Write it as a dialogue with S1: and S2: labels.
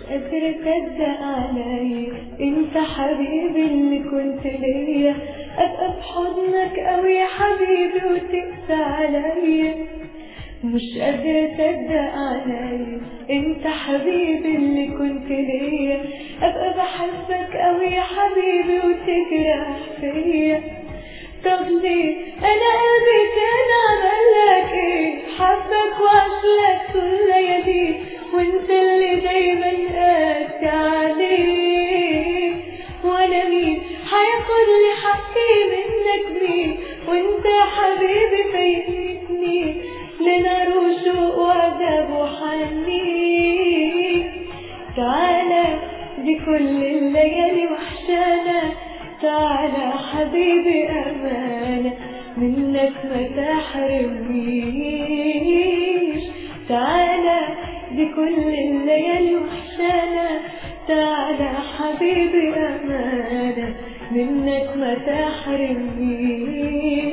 S1: قادرة تصدق عليا انت حبيبي اللي كنت ليا ابقى بحضنك اوي يا حبيبي وتقسى عليا مش قادرة تصدق عليا انت حبيبي اللي كنت ليا ابقى بحبك اوي يا حبيبي وتجرح فيا طب ليه انا قلبي كان عملك ايه حبك وعشلك كل ليالي وانت اللي دايما قاسي عليه وانا مين هياخد لي حقي منك مين وانت يا حبيبي فايتني لنار وشوق وعذاب وحنين تعالى دي كل الليالي وحشانة تعالى حبيبي أمانة منك ما تحرمنيش تعالى دي كل الليالي وحشانة تعالى حبيبي أمانة منك ما تحرمنيش